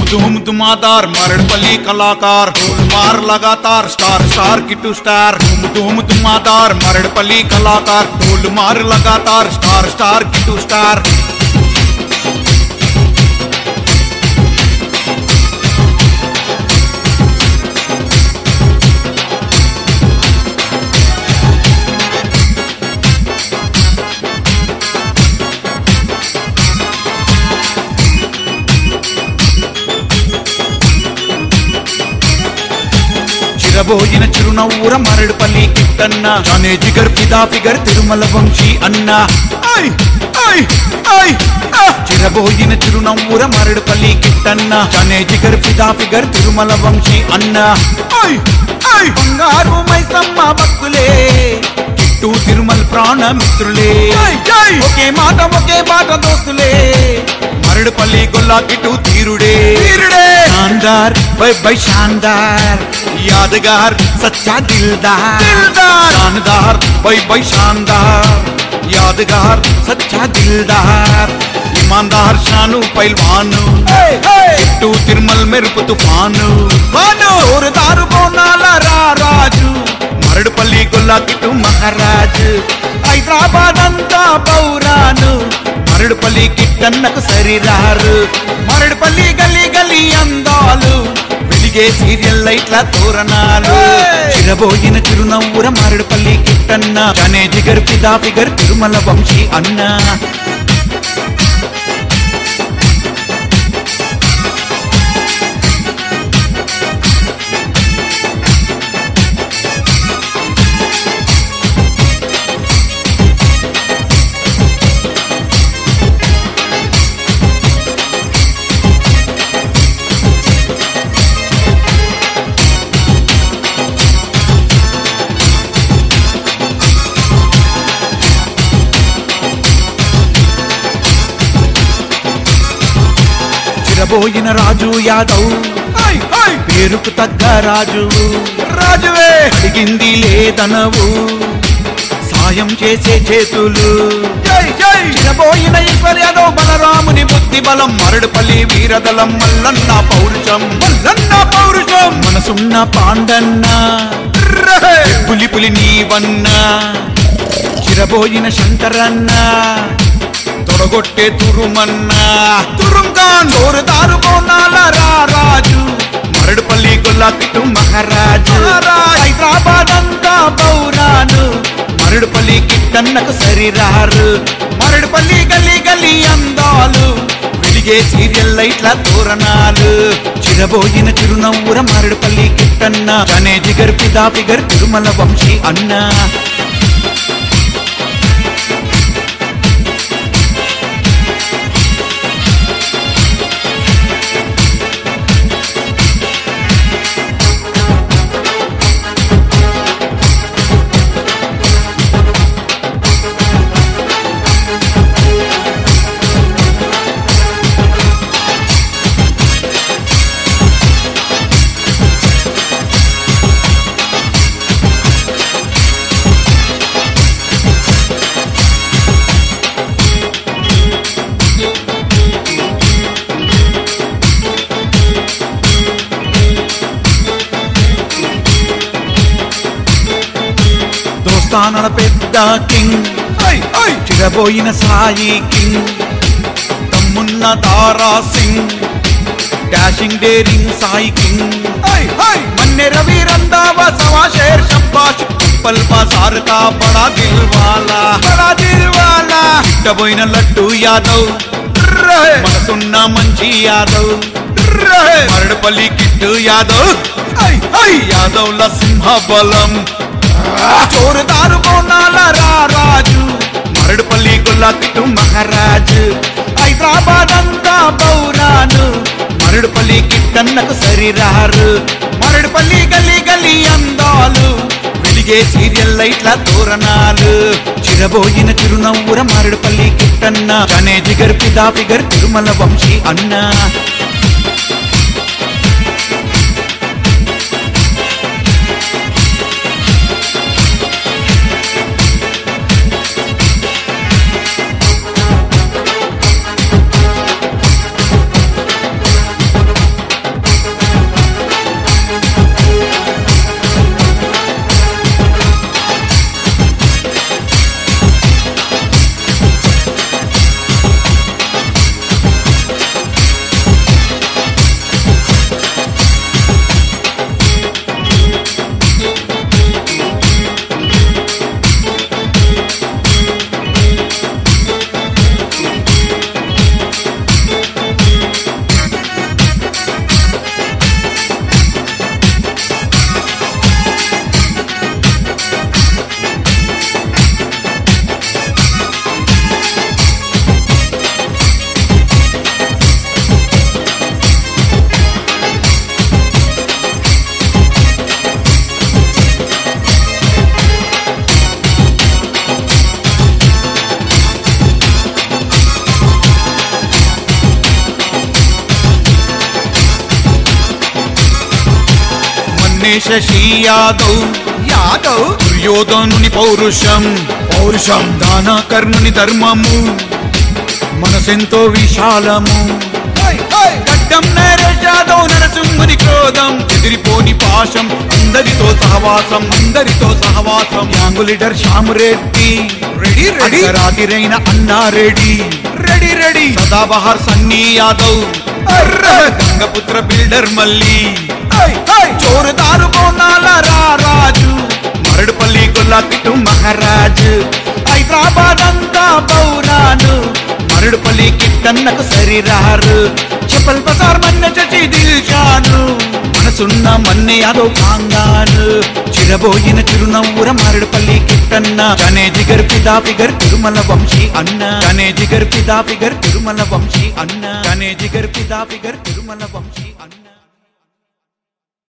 धूम धुमादार मरड़पली कलाकार ढोल मार लगातार स्टार स्टार किटू स्टार धूम धूम धुमादार मरड़पली कलाकार ढोल मार लगातार star star Kittu star Chiraboina చిరునవ్వుర మరడుపల్లి కిట్టన్న జానే జిగర్ ఫిదా ఫిగర్ తిరుమల వంశీ అన్న ఐ ఐ ఐ ఆ! చిరబోయిన చిరునవ్వుర మరడుపల్లి కిట్టన్న జానే జిగర్ ఫిదా ఫిగర్ తిరుమల వంశీ అన్న ఐ ఐ బంగారు మైసమ్మ భక్తులే కిట్టు తిరుమల ప్రాణ మిత్రులే ఒకే మాట ఒకే మాట దోస్తులే మరడుపల్లి గొల్లా కిట్టు తీరుడే తీరుడే शानदार भाई भाई शानदार यादगार सच्चा दिलदार दिलदार शानदार भाई भाई शानदार यादगार सच्चा दिलदार ईमानदार शानू पहलवानु చుట్టూ తిరుమల మెరుపు తుఫాను జోరుదారు బోనాల రా రాజు మరడుపల్లి గొల్లా కిట్టు మహారాజు హైదరాబాద్ అంతా పౌరాను మరడుపల్లి కిట్టన్నకు సరిరారు మరడుపల్లి గల్లీ గల్లీ అందాలు వెలిగే సీరియల్ లైట్ల తోరణాలు చిరబోయిన చిరునవ్వుర మరడుపల్లి కిట్టన్న జనే జిగర్ పిదా ఫిగర్ తిరుమల వంశీ అన్నా చిరబోయిన రాజు యాదవ్ పేరుకు తగ్గ రాజు రాజువే అడిగింది లేదనవు సాయం చేసే చేతులు చిరబోయిన ఈశ్వర్ యాదవ్ బలరాముని బుద్ధి బలం మరడుపల్లి వీరదలం మల్లన్న పౌరుషం మల్లన్న పౌరుషం మనసున్న పాండన్న పులి పులి నీవన్నా చిరబోయిన శంకరన్న తొడగొట్టే తురుమన్నా తురుంగాన్ జోరుదారు బోనాల రా రాజు మరడుపల్లి గొల్లాకిట్టు మహారాజు హైదరాబాద్ అంతా పౌరాను మరడుపల్లి కిట్టన్నకు సరిరారు మరడుపల్లి గల్లీ గల్లీ అందాలు వెలిగే సీరియల్ లైట్ల తోరణాలు చిరబోయిన చిరునవ్వుర మరడుపల్లి కిట్టన్న జనే జిగర్ పిదా ఫిగర్ తిరుమల వంశీ అన్నా దోస్తానల పెద్ద కింగ్ చిరబోయిన సాయి కింగ్ తమ్మున్న Dara Singh dashing daring Sai king Manne Ravi Randhawa సవా షేర్ శంబాష్ పల్ బాజార్ కా బడా దిల్ వాలా బడా దిల్ వాలా ఇట్టబోయిన లడ్డు యాదవ్ మనసున్న మంచి యాదవ్ మరడుపల్లి కిట్టు యాదవ్ యాదవ్ల సింహ బలం చోరుదారు బోనాల రా రాజు మరడుపల్లి గొల్లాకిట్టు మహారాజు హైదరాబాద్ అంతా పౌరాను మరడుపల్లి కిట్టన్నకు సరిరారు మరడుపల్లి గల్లీ గల్లీ అందాలు వెలిగే సీరియల్ లైట్ల తోరణాలు చిరబోయిన చిరునవ్వుర మరడుపల్లి కిట్టన్న జనే జిగర్ పిదా ఫిగర్ తిరుమల వంశీ అన్నా శశి యాదవ్ యాదవ్ దుర్యోధనుని పౌరుషం పౌరుషం దాన కర్ణుని ధర్మము మనసెంతో విశాలము గడ్డం నరేష్ యాదవ్ నరసింహుని క్రోధం ఎదిరిపోని పాశం అందరితో సహవాసం అందరితో సహవాసం young leader Shyamreddy ready ready రాతిరైన అన్నారెడ్డి రెడీ రెడీ సదాబహార్ సన్నీ యాదవ్ గంగపుత్ర బిల్డర్ మల్లి చోరుదారు కోనాల రారాజు మరడుపల్లి గుల్లాకిటు మహారాజు హైదరాబాద్ అంతా పౌరాను మరడుపల్లి కిట్టన్నకు సరిరారు చెప్పల్ బజార్ మన్న చచి దిల్జాను మనసున్న మన్నె యాదో కాంగాను చిరబోయిన చిరునవ్వుర మరడుపల్లి కిట్టన్న కనే జిగర్ పిదా ఫిగర్ తిరుమల వంశీ అన్న కనే జిగర్ పిదా ఫిగర్ తిరుమల వంశీ అన్న కనే జిగర్ పిదా ఫిగర్ తిరుమల వంశీ అన్న